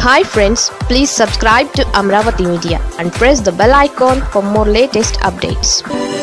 hi friends please subscribe to Amaravati media and press the bell icon for more latest updates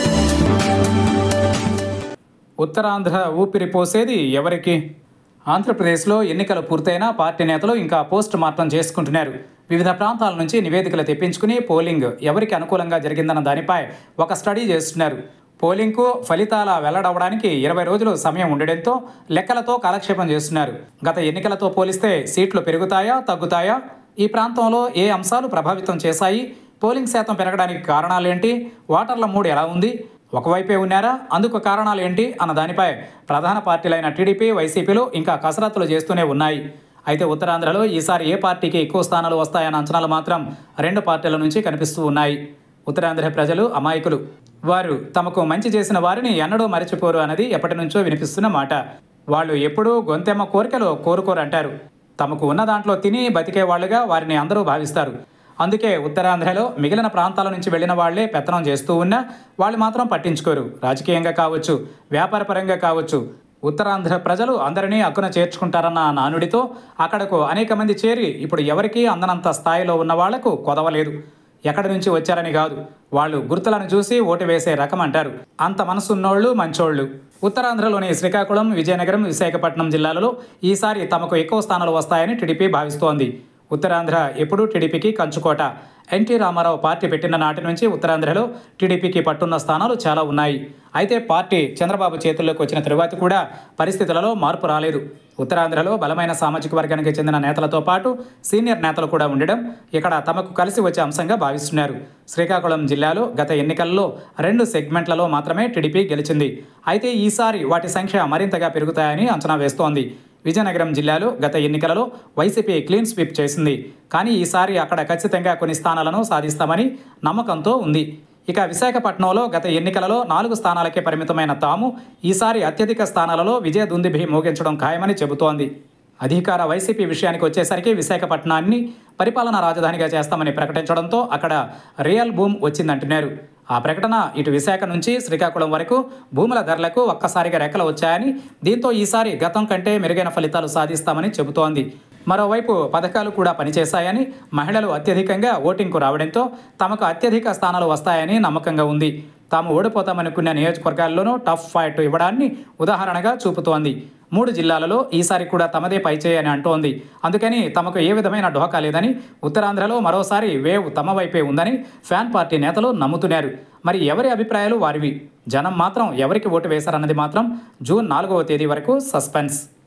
Uttarandhra ఊపిరి పోసేది ఎవరికి ఆంధ్రప్రదేశ్లో ఎన్నికలు పూర్తయినా పార్టీ నేతలు ఇంకా పోస్ట్ మార్టం చేసుకుంటున్నారు వివిధ ప్రాంతాల నుంచి నివేదికలు తెప్పించుకుని పోలింగ్ ఎవరికి అనుకూలంగా జరిగిందన్న దానిపై ఒక స్టడీ చేస్తున్నారు పోలింగ్కు ఫలితాల వెల్లడవడానికి ఇరవై రోజులు సమయం ఉండడంతో లెక్కలతో కాలక్షేపం చేస్తున్నారు గత ఎన్నికలతో పోలిస్తే సీట్లు పెరుగుతాయా తగ్గుతాయా ఈ ప్రాంతంలో ఏ అంశాలు ప్రభావితం చేశాయి పోలింగ్ శాతం పెరగడానికి కారణాలేంటి ఓటర్ల మూడు ఎలా ఉంది ఒకవైపే ఉన్నారా అందుకు కారణాలు ఏంటి అన్న దానిపై ప్రధాన పార్టీలైన టీడీపీ వైసీపీలు ఇంకా కసరత్తులు చేస్తూనే ఉన్నాయి అయితే ఉత్తరాంధ్రలో ఈసారి ఏ పార్టీకి ఎక్కువ స్థానాలు వస్తాయన్న అంచనాలు మాత్రం రెండు పార్టీల నుంచి కనిపిస్తూ ఉన్నాయి ఉత్తరాంధ్ర ప్రజలు అమాయకులు వారు తమకు మంచి చేసిన వారిని ఎన్నడూ మరచిపోరు అన్నది ఎప్పటి నుంచో వినిపిస్తున్న మాట వాళ్ళు ఎప్పుడూ గొంతెమ్మ కోరికలు కోరుకోరు అంటారు తమకు ఉన్న దాంట్లో తిని బతికే వాళ్ళుగా వారిని అందరూ భావిస్తారు అందుకే ఉత్తరాంధ్రలో మిగిలిన ప్రాంతాల నుంచి వెళ్ళిన వాళ్లే పెత్తనం చేస్తూ ఉన్నా వాళ్ళు మాత్రం పట్టించుకోరు రాజకీయంగా కావచ్చు వ్యాపారపరంగా కావచ్చు ఉత్తరాంధ్ర ప్రజలు అందరినీ అక్కున చేర్చుకుంటారన్న నానుడితో అక్కడకు అనేక మంది చేరి ఇప్పుడు ఎవరికీ అందనంత స్థాయిలో ఉన్న వాళ్లకు కొదవలేదు ఎక్కడి నుంచి వచ్చారని కాదు వాళ్ళు గుర్తులను చూసి ఓటు వేసే రకం అంటారు అంత మనసున్నోళ్ళు మంచోళ్ళు ఉత్తరాంధ్రలోని శ్రీకాకుళం విజయనగరం విశాఖపట్నం జిల్లాలలో ఈసారి తమకు ఎక్కువ స్థానాలు వస్తాయని టీడీపీ భావిస్తోంది ఉత్తరాంధ్ర ఎప్పుడూ టీడీపీకి కంచుకోట ఎన్టీ రామారావు పార్టీ పెట్టిన నాటి నుంచి ఉత్తరాంధ్రలో టీడీపీకి పట్టున్న స్థానాలు చాలా ఉన్నాయి అయితే పార్టీ చంద్రబాబు చేతుల్లోకి వచ్చిన తరువాత కూడా పరిస్థితులలో మార్పు రాలేదు ఉత్తరాంధ్రలో బలమైన సామాజిక వర్గానికి చెందిన నేతలతో పాటు సీనియర్ నేతలు కూడా ఉండడం ఇక్కడ తమకు కలిసి వచ్చే అంశంగా భావిస్తున్నారు శ్రీకాకుళం జిల్లాలో గత ఎన్నికల్లో రెండు సెగ్మెంట్లలో మాత్రమే టీడీపీ గెలిచింది అయితే ఈసారి వాటి సంఖ్య మరింతగా పెరుగుతాయని అంచనా వేస్తోంది విజయనగరం జిల్లాలో గత ఎన్నికలలో వైసీపీ క్లీన్ స్వీప్ చేసింది కానీ ఈసారి అక్కడ ఖచ్చితంగా కొన్ని స్థానాలను సాధిస్తామని నమ్మకంతో ఉంది ఇక విశాఖపట్నంలో గత ఎన్నికలలో నాలుగు స్థానాలకే పరిమితమైన తాము ఈసారి అత్యధిక స్థానాలలో విజయ దుందిభి మోగించడం ఖాయమని చెబుతోంది అధికార వైసీపీ విషయానికి వచ్చేసరికి విశాఖపట్నాన్ని పరిపాలనా రాజధానిగా చేస్తామని ప్రకటించడంతో అక్కడ రియల్ భూమ్ వచ్చిందంటున్నారు ఆ ప్రకటన ఇటు విశాఖ నుంచి శ్రీకాకుళం వరకు భూముల ధరలకు ఒక్కసారిగా రెక్కలు వచ్చాయని దీంతో ఈసారి గతం కంటే మెరుగైన ఫలితాలు సాధిస్తామని చెబుతోంది మరోవైపు పథకాలు కూడా పనిచేశాయని మహిళలు అత్యధికంగా ఓటింగ్కు రావడంతో తమకు అత్యధిక స్థానాలు వస్తాయని నమ్మకంగా ఉంది తాము ఓడిపోతామనుకున్న నియోజకవర్గాల్లోనూ టఫ్ ఫైట్ ఇవ్వడాన్ని ఉదాహరణగా చూపుతోంది మూడు జిల్లాలలో ఈసారి కూడా తమదే పైచేయని అంటోంది అందుకని తమకు ఏ విధమైన ఢోకా లేదని ఉత్తరాంధ్రలో మరోసారి వేవ్ తమ వైపే ఉందని ఫ్యాన్ పార్టీ నేతలు నమ్ముతున్నారు మరి ఎవరి అభిప్రాయాలు వారివి జనం మాత్రం ఎవరికి ఓటు వేశారన్నది మాత్రం జూన్ నాలుగవ తేదీ వరకు సస్పెన్స్